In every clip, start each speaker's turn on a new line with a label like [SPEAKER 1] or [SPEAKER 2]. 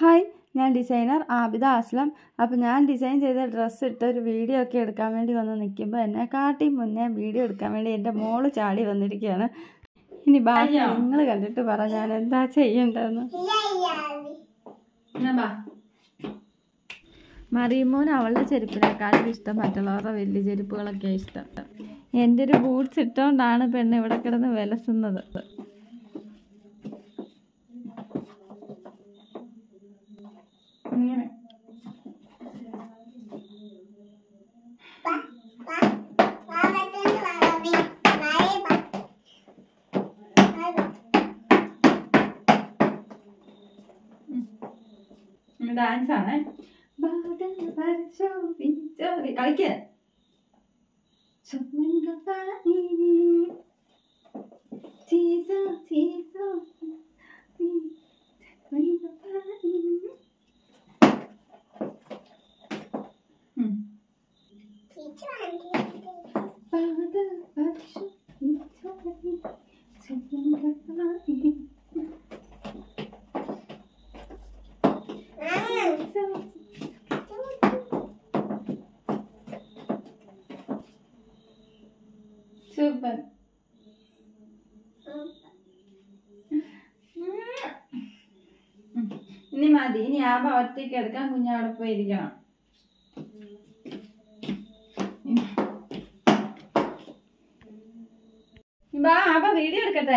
[SPEAKER 1] Hi ഞാൻ designer Abida Aslam അപ്പോൾ ഞാൻ ഡിസൈൻ ചെയ്ത ഡ്രസ്സ് ഇട്ട് ഒരു വീഡിയോ ഒക്കെ എടുക്കാൻ വേണ്ടി വന്ന് നിൽക്കുമ്പോൾ എന്നെ കാട്ടി മുന്നേ വീഡിയോ എടുക്കാൻ വേണ്ടി എൻ്റെ മോള് ചാടി വന്നിരിക്കുകയാണ് ഇനി ബാക്കി നിങ്ങൾ കണ്ടിട്ട് പറ ഞാൻ എന്താ ചെയ്യേണ്ടതെന്ന് മറിയുമോൻ അവളുടെ ചെരുപ്പിനെക്കാളും ഇഷ്ടം മറ്റുള്ളവരുടെ വലിയ ചെരുപ്പുകളൊക്കെ ഇഷ്ടം എൻ്റെ ഒരു ബൂട്ട്സ് ഇട്ടുകൊണ്ടാണ് പെണ്ണ് ഇവിടെ കിടന്ന് വിലസുന്നത് ഇങ്ങനെ ഡാൻസ് ആണ് കളിക്ക സൂപ്പർ ഇനി മതി ഇനി ആ ഭാഗത്തേക്ക് എടുക്കാൻ കുഞ്ഞവിടെ പോയി ഇരിക്കണം ബാ അപ്പൊ വീഡിയോ എടുക്കട്ടെ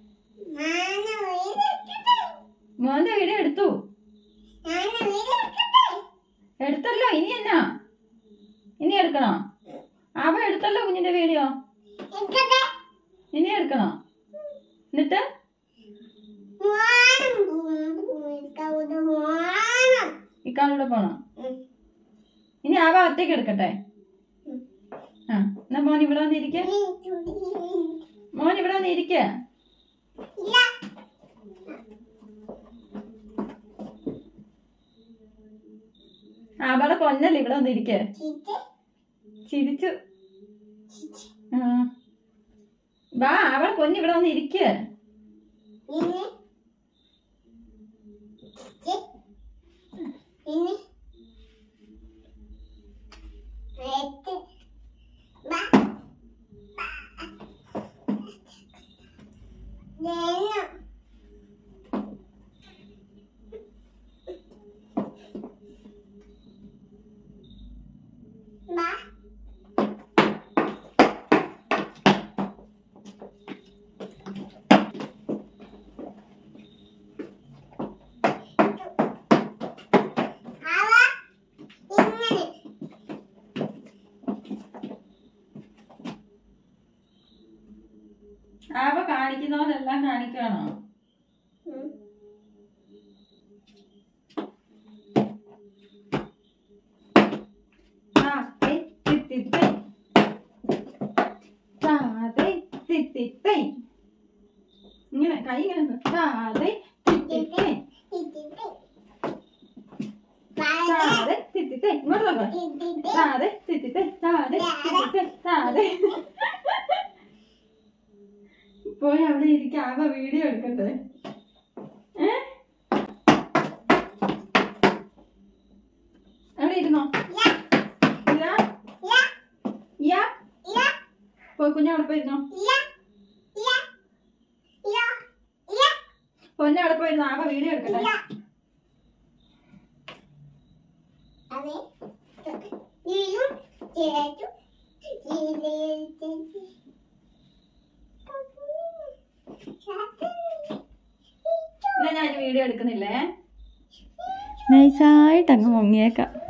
[SPEAKER 1] മോന്റെ വീഡിയോ എടുത്തു എടുത്തല്ലോ ഇനി എന്നാ ഇനി എടുക്കണോ ആവ എടുത്തല്ലോ കുഞ്ഞിന്റെ വീഡിയോ ഇനി എടുക്കണോ എന്നിട്ട് ഇക്കാളൂടെ പോണോ ഇനി ആവ ഒറ്റയ്ക്ക് എടുക്കട്ടെ ആ എന്നാ മോൻ ഇവിടെ വന്നിരിക്ക മോൻ ഇവിടെ വന്നിരിക്ക അവളെ പൊന്നല്ലേ ഇവിടെ വന്നിരിക്ക ചിരിച്ചു ആ വാ അവളെ പൊന്ന് ഇവിടെ വന്ന് ഇരിക്ക അവ കാണിക്കുന്നവരെല്ലാം കാണിക്കുകയാണോ ആ, ഏയ്, തിത്തിത്തൈ. താതൈ, തിത്തിത്തൈ. ഇങ്ങനെ കൈ ഇങ്ങനെ ഒന്ന്. താതൈ, തിത്തിത്തൈ. താതൈ, തിത്തിത്തൈ. ഇങ്ങോട്ട് നോക്ക്. താതൈ, തിത്തിത്തൈ. താതൈ, തിത്തിത്തൈ. താതൈ. പോയി അവിടെ ഇരിക്ക ആവ വീഡിയോ എടുക്കട്ടെ ഏ അവിടെ ഇരുന്നോ ഇല്ല യാ പോയി കുഞ്ഞ അവിടെ പോയിരുന്നോ പൊന്നെ അവിടെ പോയിരുന്നോ ആവ വീഡിയോ എടുക്കട്ടെ എന്നാ ഞാൻ വീഡിയോ എടുക്കുന്നില്ലേ നൈസായിട്ട് അങ്ങ് മുങ്ങിയേക്കാം